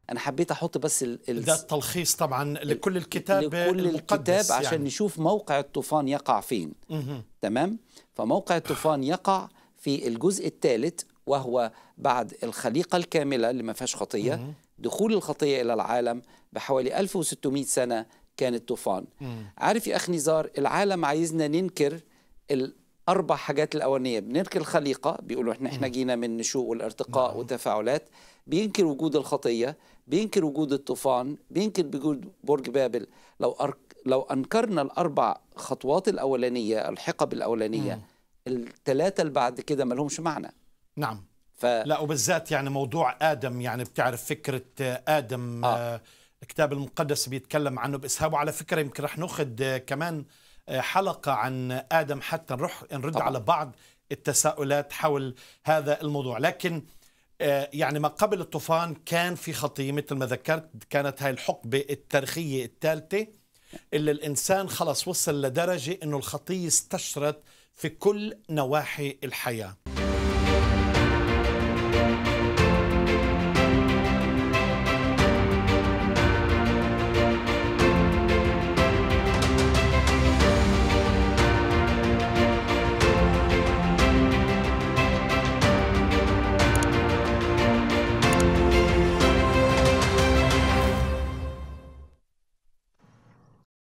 انا حبيت احط بس ال... ال... ده التلخيص طبعا لكل الكتاب لكل المقدس الكتاب عشان يعني. نشوف موقع الطوفان يقع فين مهم. تمام فموقع الطوفان يقع في الجزء الثالث وهو بعد الخليقة الكاملة اللي ما فيهاش خطية دخول الخطية إلى العالم بحوالي 1600 سنة كان الطوفان عارف يا أخ نزار العالم عايزنا ننكر الأربع حاجات الأولانية بننكر الخليقة بيقولوا إحنا إحنا جينا من نشوء والارتقاء والتفاعلات بينكر وجود الخطية بينكر وجود الطوفان بينكر وجود برج بابل لو أرك لو أنكرنا الأربع خطوات الأولانية الحقب الأولانية الثلاثة اللي بعد كده ما لهمش معنى نعم ف لا وبالذات يعني موضوع آدم يعني بتعرف فكرة آه، آدم آه. آه. الكتاب المقدس بيتكلم عنه بإسهاب وعلى فكرة يمكن رح ناخذ آه، كمان آه، حلقة عن آدم حتى نروح نرد طبعاً. على بعض التساؤلات حول هذا الموضوع لكن آه، يعني ما قبل الطوفان كان في خطية مثل ما ذكرت كانت هاي الحقبة التاريخية الثالثة اللي الإنسان خلص وصل لدرجة أنه الخطية استشرت في كل نواحي الحياة